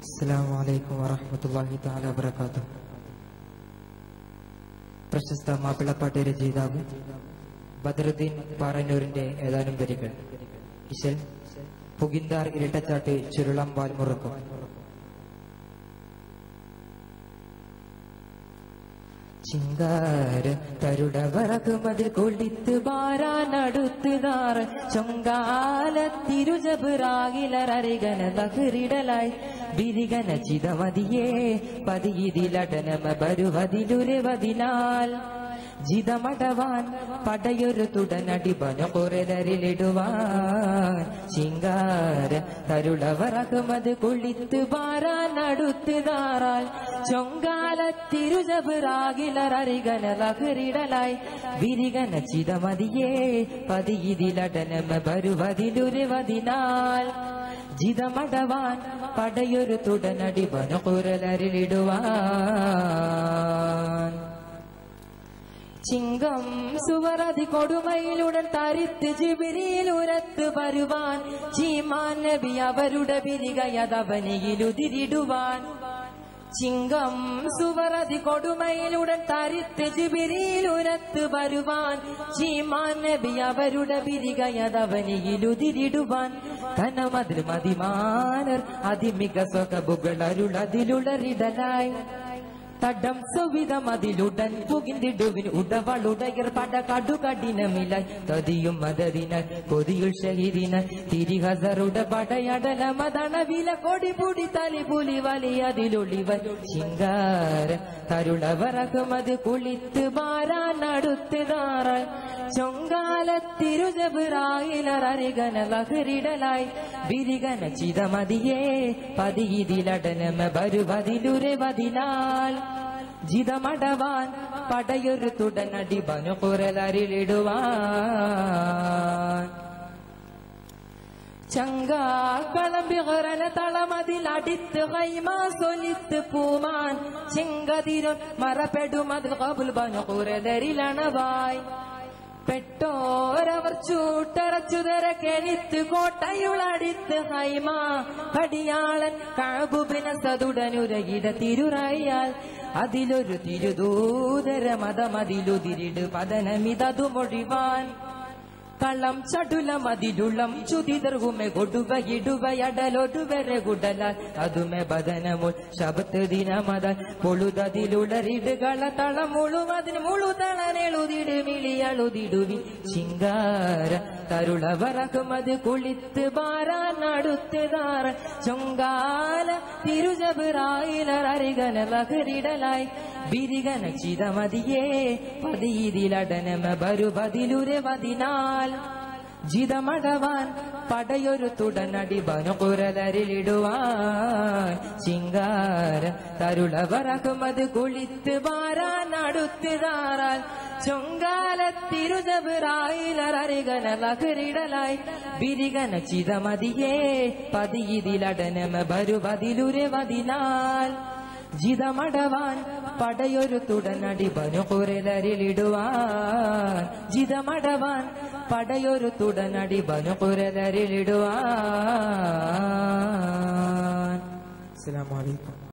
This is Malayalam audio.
അസ്സാം വലൈക്കും വറഹമത്തല്ലാഹി താല വബർക്കാത്തു പ്രശസ്ത മാപ്പിളപ്പാട്ട് രചയിതാവ് ബദറുദ്ദീൻ പാറന്നൂരിന്റെ ഏതാനും വരികൾ ഇശൽ പുകിന്താർ ഇരട്ടച്ചാട്ട് ചുരുളം വാൽമുറക്കം ചിങ്കാര തരുട വറകുമതിൽ കൊള്ളിത്ത് ബാരാനടുത്തുതാറ് ചൊങ്കാല തിരുജബുറാകിലറികന തകറിടലായി ബിരികന ചിതമതിയേ പതിയിതിലടനമ ബരുവതിലുരവതിനാൽ ജിതമടവാൻ പടയൊരു തുടനടിപന കുറലരിലിടുവാൻ ശിങ്കാര തരുളവറകുമത് കൊള്ളിത്ത് ബാരാനടുത്തുതാറാൽ ചൊങ്കാല തിരുജബുറാകിലറികന തകറിടലായി വിരികന ചിതമതിയേ പതിയിതിലടനമ ബരുവതിലുരവതിനാൽ ജിതമടവാൻ പടയൊരു തുടനടിപന കുറലരിലിടുവാൻ ചിങ്കം സുവറതി കൊടുമയിലുടൻ തരിത്ത് ജിബിരിയിൽ ഉരത്ത് വരുവാൻ ചീമാൻ നബി അവരുടെ ബിരികയതവനിയിലുതിരിടുവാൻ ചിങ്കം സുവറതി കൊടുമയിലുടൻ തരിത്ത് ജിബിരിയിൽ ഉരത്ത് വരുവാൻ ചീമാൻ നബി അവരുടെ ബിരികയതവനിയിലുതിരിടുവാൻ കനമതിൽ മതിമാനർ അതിമിക സ്വകബുകളരുളതിലുളറിടലായി തടം സുവിധം അതിലുടൻ പുകിന്തിടുവിൻ ഉടവളുടയർ പട കടുകഠിനമില്ലായി തതിയും മദതിനാൽ കൊതിയുൾ ഷഹീദിനാൽ തിരിഹസറുടെ പടയടല മതണവില കൊടിപുടി തലിപുലി വലിയതിലൊളിവൻ ശിങ്കാര തരുളവറകുമത് കുളിത്ത് മാറാനടുത്ത് നാറാൻ ചൊങ്കാല തിരുജബുറായിലറികന ലഹരിടലായി വിരികന ചിതമതിയേ പതിയിതിലടനമ ബരുവതിലുരവതിനാൽ ജിതമടവാൻ പടയൊരു തുടനടി ബനു കുറലരിലിടുവാൻ ചങ്കാക്കളംബിറന തളമതിൽ അടിത്ത് ഹൈമാ സൊലിത്ത് പൂമാൻ ചെങ്കതിരൻ മറപ്പെടുമതിൽ കബുൽ ബനു കുറലരിലണവായി പെട്ടോരവർ ചൂട്ടറച്ചുതര കെണിത്ത് കോട്ടയുളടിത്ത് ഹൈമ കടിയാളൻ കഴുബുബിന സതുടനുരയിട തിരുറയാൽ അതിലൊരു തിരുദൂതര മതമതിലുതിരിട് പതനമിതതു മൊഴിവാൻ കള്ളം ചടുലമതിലുള്ളം ചുതിതർവുമെ കൊടുവയിടുവയടലൊടുവരെ കുടലാൽ അതുമെ ബദനമുൾ ശബത്ത് ദിനമതൽ പൊളുതതിലുളറിടുകള തളം മുഴുവതിന് മുഴുതളനെളുതിട് മിളിയളുതിടുവി ശിങ്കാര തരുളവറകുമത് കുളിത്ത് ബാരാനടുത്തതാറ ചൊങ്കാല തിരുജബുറായിലറികന ലഹരിടലായി ബിരികന ചിതമതിയേ പതിയിതിലടനമ ബരുപതിലുരവതിനാൽ ജിതമടവാൻ പടയൊരു തുടനടി ബനുകുരലരിലിടുവാൻ ചിങ്കാര തരുളവറകുമത് കുളിത്ത് ബാരാനടുത്തുതാറാൽ ചൊങ്കാല തിരുജബുറായിലറികന ലഹരിടലായി ബിരികന ചിതമതിയേ പതിയിതിലടനമ ബരുപതിലുരവതിനാൽ ജിതമടവാൻ പടയൊരു തുടനടി ബനുകുരലരിലിടുവാൻ ജിതമടവാൻ പടയൊരു തുടനടി ബനുകുരലരിലിടുവാൻ അസ്സലാമു അലൈക്കും